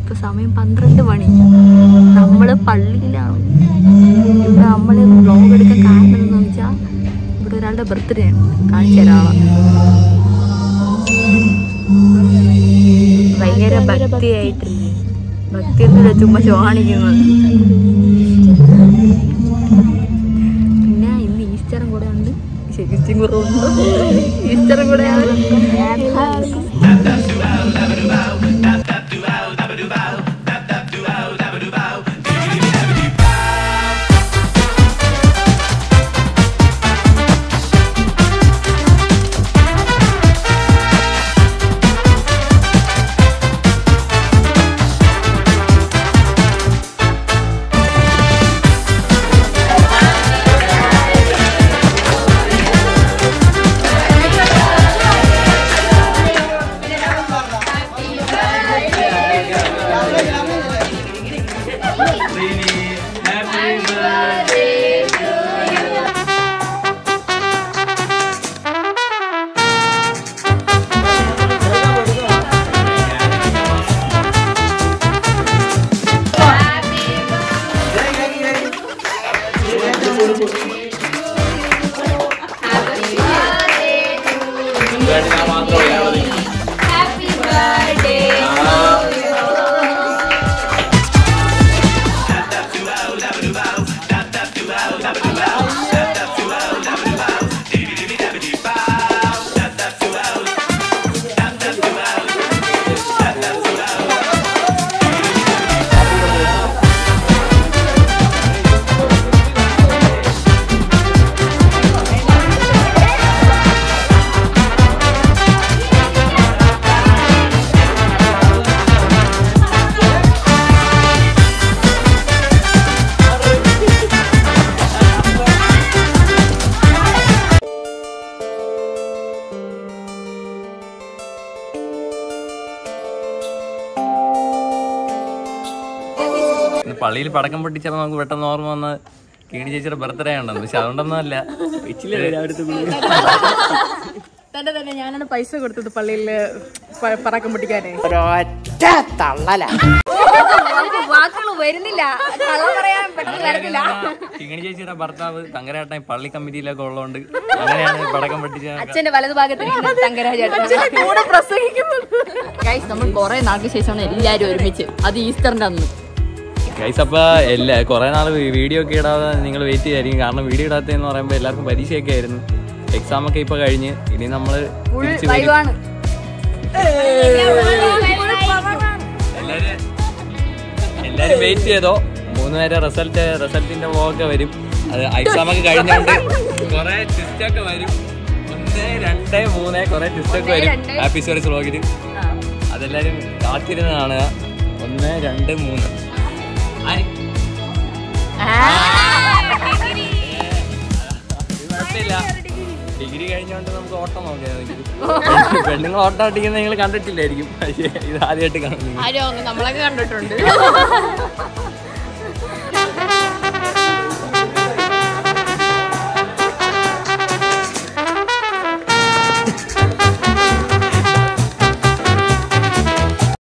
ഇപ്പൊ സമയം പന്ത്രണ്ട് മണി നമ്മള് പള്ളിയിലാണ് ഇവിടെ നമ്മള് വ്ലോഗ് എടുക്കാൻ കാരണം എന്താണെന്ന് വെച്ചാൽ ഇവിടെ ഒരാളുടെ ബർത്ത്ഡേ ആണ് കാണിച്ചു തരാളാ ഭയങ്കര ഭക്തിയായിട്ട് ഭക്തി ഒന്നുമില്ല ചുമ്മാ ഷോ കാണിക്കുന്നത് പിന്നെ ഇന്ന് ഈസ്റ്ററും കൂടെ ഉണ്ട് ശരിക്കും കുറവുണ്ട് ഈസ്റ്ററും കൂടെയാണ് ഇന്ന് പള്ളിയിൽ പടക്കം പൊട്ടിച്ചപ്പോൾ നമുക്ക് പെട്ടെന്ന് ഓർമ്മ വന്ന് കീണി ചേച്ചിയുടെ ബർത്ത്ഡേ ഉണ്ടെന്ന് പക്ഷെ അതുകൊണ്ടൊന്നും അല്ല തന്നെ തന്നെ ഞാനാണ് പൈസ കൊടുത്തത് പള്ളിയില് പറക്കം പൊട്ടിക്കാനേ ഒരൊറ്റ തള്ളല വാക്കുകൾ വരുന്നില്ല കള്ളം പറയാൻ പെട്ടെന്ന് വരത്തില്ല കിങ്ങിണി ചേച്ചിയുടെ ഭർത്താവ് തങ്കരാട്ടൻ പള്ളി കമ്മിറ്റിയിലൊക്കെ ഉള്ളതുകൊണ്ട് അങ്ങനെയാണ് പടക്കം പൊട്ടിച്ച അച്ഛന്റെ വലതു ഭാഗത്തിരിക്കുന്ന തങ്കരാജേട്ടൻ കൂടെ പ്രസംഗിക്കുന്നു ഗൈസ് നമ്മൾ കുറെ നാൾക്ക് ശേഷമാണ് എല്ലാരും ഒരുമിച്ച് അത് ഈസ്റ്ററിന്റെ അന്ന് ഗൈസ് അപ്പൊ എല്ലാ കുറെ നാൾ വീഡിയോ ഒക്കെ ഇടാതെ നിങ്ങൾ വെയിറ്റ് ചെയ്യായിരിക്കും കാരണം വീഡിയോ ഇടാത്തതെന്ന് പറയുമ്പോൾ എല്ലാവർക്കും പരീക്ഷയൊക്കെ ആയിരുന്നു എക്സാം ഒക്കെ ഇപ്പൊ കഴിഞ്ഞ് ഇനി നമ്മള് ഫുൾ തിരിച്ച് വരും. വൈവാണ് എല്ലാരും എല്ലാരും വെയിറ്റ് ചെയ്തോ മൂന്ന് പേരെ റിസൾട്ട് റിസൾട്ടിന്റെ വ്ളോഗൊക്കെ വരും അത് എക്സാം ഒക്കെ കഴിഞ്ഞോണ്ട് കുറെ ടെസ്റ്റ് ഒക്കെ വരും ഒന്ന് രണ്ട് മൂന്ന് കുറെ ടെസ്റ്റ് ഒക്കെ വരും രണ്ട്. ഹാപ്പി സ്റ്റോറീസ് വ്ളോഗിൽ അതെല്ലാരും കാത്തിരുന്ന് കാണുക ഒന്ന് രണ്ട് മൂന്ന് ആര്? ഇത് കുഴപ്പമില്ല ഡിഗ്രി കഴിഞ്ഞോണ്ട് നമുക്ക് ഓട്ടം നോക്കിയാൽ പെണ്ണുങ്ങൾ ഓട്ടം അടിക്കുന്നത് നിങ്ങൾ കണ്ടിട്ടില്ലായിരിക്കും പക്ഷേ ഇത് ആദ്യമായിട്ട് കാണുന്നു ആരോ നമ്മളൊക്കെ കണ്ടിട്ടുണ്ട്